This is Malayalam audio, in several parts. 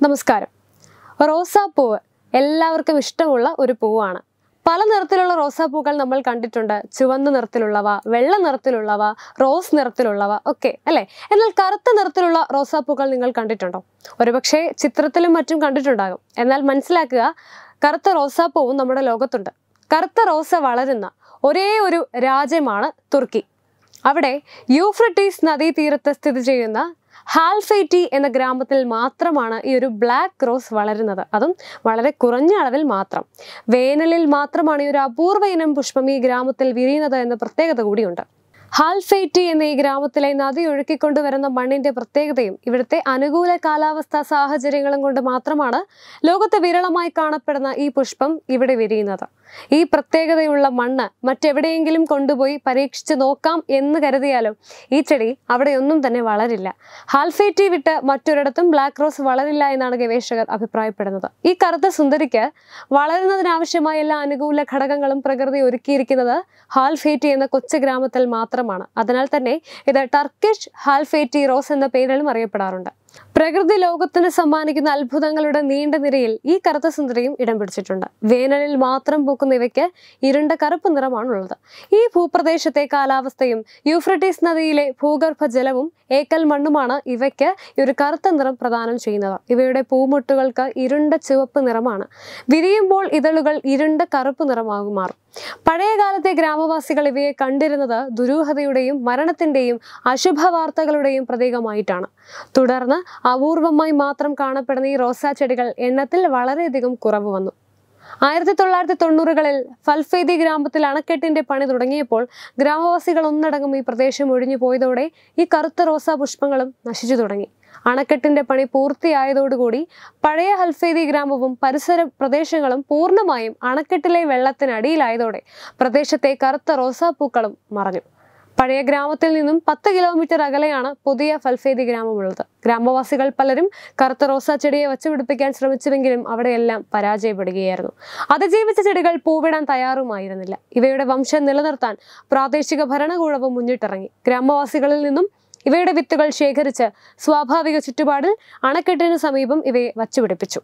നമസ്കാരം റോസാപ്പൂവ് എല്ലാവർക്കും ഇഷ്ടമുള്ള ഒരു പൂവാണ് പല നിറത്തിലുള്ള റോസാപ്പൂക്കൾ നമ്മൾ കണ്ടിട്ടുണ്ട് ചുവന്ന നിറത്തിലുള്ളവ വെള്ള നിറത്തിലുള്ളവ റോസ് നിറത്തിലുള്ളവ ഒക്കെ അല്ലേ എന്നാൽ കറുത്ത നിറത്തിലുള്ള റോസാപ്പൂക്കൾ നിങ്ങൾ കണ്ടിട്ടുണ്ടോ ഒരുപക്ഷെ ചിത്രത്തിലും മറ്റും കണ്ടിട്ടുണ്ടാകും എന്നാൽ മനസ്സിലാക്കുക കറുത്ത റോസാപ്പൂവും നമ്മുടെ ലോകത്തുണ്ട് കറുത്ത റോസ വളരുന്ന ഒരേ ഒരു രാജ്യമാണ് തുർക്കി അവിടെ യൂഫ്രട്ടീസ് നദീതീരത്ത് സ്ഥിതി ചെയ്യുന്ന ഹാൽഫൈറ്റി എന്ന ഗ്രാമത്തിൽ മാത്രമാണ് ഈ ഒരു ബ്ലാക്ക് റോസ് വളരുന്നത് അതും വളരെ കുറഞ്ഞ അളവിൽ മാത്രം വേനലിൽ മാത്രമാണ് ഈ ഒരു അപൂർവ ഇനം പുഷ്പം ഈ ഗ്രാമത്തിൽ വിരിയുന്നത് എന്ന പ്രത്യേകത കൂടിയുണ്ട് ഹാൽഫൈറ്റി എന്ന ഈ ഗ്രാമത്തിലെ നദി ഒഴുക്കിക്കൊണ്ടുവരുന്ന മണ്ണിന്റെ പ്രത്യേകതയും ഇവിടുത്തെ അനുകൂല കാലാവസ്ഥാ സാഹചര്യങ്ങളും കൊണ്ട് മാത്രമാണ് ലോകത്ത് വിരളമായി കാണപ്പെടുന്ന ഈ പുഷ്പം ഇവിടെ വിരിയുന്നത് ഈ പ്രത്യേകതയുള്ള മണ്ണ് മറ്റെവിടെയെങ്കിലും കൊണ്ടുപോയി പരീക്ഷിച്ച് നോക്കാം എന്ന് കരുതിയാലും ഈ ചെടി അവിടെയൊന്നും തന്നെ വളരില്ല ഹാൽഫേറ്റി വിട്ട് മറ്റൊരിടത്തും ബ്ലാക്ക് റോസ് വളരില്ല എന്നാണ് ഗവേഷകർ അഭിപ്രായപ്പെടുന്നത് ഈ കറുത്ത സുന്ദരിക്ക് വളരുന്നതിനാവശ്യമായ എല്ലാ അനുകൂല ഘടകങ്ങളും പ്രകൃതി ഒരുക്കിയിരിക്കുന്നത് ഹാൽഫേറ്റി എന്ന കൊച്ചു ഗ്രാമത്തിൽ മാത്രമാണ് അതിനാൽ തന്നെ ഇത് ടർക്കിഷ് ഹാൽഫേറ്റി റോസ് എന്ന പേരിലും അറിയപ്പെടാറുണ്ട് പ്രകൃതി ലോകത്തിന് സമ്മാനിക്കുന്ന അത്ഭുതങ്ങളുടെ നീണ്ട നിരയിൽ ഈ കറുത്ത സുന്ദരിയും ഇടം പിടിച്ചിട്ടുണ്ട് വേനലിൽ മാത്രം പൂക്കുന്ന ഇവയ്ക്ക് ഇരുണ്ട കറുപ്പ് നിറമാണുള്ളത് ഈ ഭൂപ്രദേശത്തെ കാലാവസ്ഥയും യൂഫ്രട്ടീസ് നദിയിലെ ഭൂഗർഭ ജലവും ഏക്കൽ മണ്ണുമാണ് ഇവയ്ക്ക് ഈ ഒരു കറുത്ത നിറം പ്രദാനം ചെയ്യുന്നത് ഇവയുടെ പൂമുട്ടുകൾക്ക് ഇരുണ്ട ചുവപ്പ് നിറമാണ് വിരിയുമ്പോൾ ഇതളുകൾ ഇരുണ്ട കറുപ്പ് നിറമാകും മാറും പഴയ കാലത്തെ ഗ്രാമവാസികൾ ഇവയെ കണ്ടിരുന്നത് ദുരൂഹതയുടെയും മരണത്തിന്റെയും അശുഭ വാർത്തകളുടെയും പ്രതീകമായിട്ടാണ് തുടർന്ന് അപൂർവമായി മാത്രം കാണപ്പെടുന്ന ഈ റോസാ ചെടികൾ എണ്ണത്തിൽ വളരെയധികം കുറവ് വന്നു ആയിരത്തി തൊള്ളായിരത്തി തൊണ്ണൂറുകളിൽ ഫൽഫേദി ഗ്രാമത്തിൽ അണക്കെട്ടിന്റെ പണി തുടങ്ങിയപ്പോൾ ഗ്രാമവാസികൾ ഒന്നടങ്കം ഈ പ്രദേശം ഒഴിഞ്ഞു പോയതോടെ ഈ കറുത്ത റോസാ പുഷ്പങ്ങളും നശിച്ചു തുടങ്ങി അണക്കെട്ടിന്റെ പണി പൂർത്തിയായതോടുകൂടി പഴയ ഹൽഫേദി ഗ്രാമവും പരിസര പ്രദേശങ്ങളും പൂർണ്ണമായും അണക്കെട്ടിലെ വെള്ളത്തിനടിയിലായതോടെ പ്രദേശത്തെ കറുത്ത റോസാപ്പൂക്കളും മറഞ്ഞു പഴയ ഗ്രാമത്തിൽ നിന്നും പത്ത് കിലോമീറ്റർ അകലെയാണ് പുതിയ ഫൽഫേദി ഗ്രാമമുള്ളത് ഗ്രാമവാസികൾ പലരും കറുത്ത റോസാ ചെടിയെ വച്ചുപിടിപ്പിക്കാൻ ശ്രമിച്ചുവെങ്കിലും അവിടെയെല്ലാം പരാജയപ്പെടുകയായിരുന്നു അതിജീവിച്ച ചെടികൾ പൂവിടാൻ തയ്യാറുമായിരുന്നില്ല ഇവയുടെ വംശം നിലനിർത്താൻ പ്രാദേശിക ഭരണകൂടവും മുന്നിട്ടിറങ്ങി ഗ്രാമവാസികളിൽ നിന്നും ഇവയുടെ വിത്തുകൾ ശേഖരിച്ച് സ്വാഭാവിക ചുറ്റുപാടിൽ അണക്കെട്ടിന് സമീപം ഇവയെ വച്ചുപിടിപ്പിച്ചു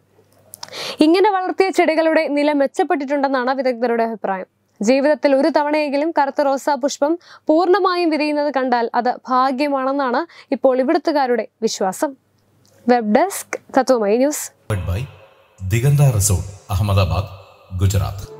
ഇങ്ങനെ വളർത്തിയ ചെടികളുടെ നില മെച്ചപ്പെട്ടിട്ടുണ്ടെന്നാണ് വിദഗ്ധരുടെ അഭിപ്രായം ജീവിതത്തിൽ ഒരു തവണയെങ്കിലും കറുത്ത റോസാ പുഷ്പം പൂർണ്ണമായും വിരിയുന്നത് കണ്ടാൽ അത് ഭാഗ്യമാണെന്നാണ് ഇപ്പോൾ ഇവിടുത്തുകാരുടെ വിശ്വാസം web desk Tatwamayi news by Diganta resort Ahmedabad Gujarat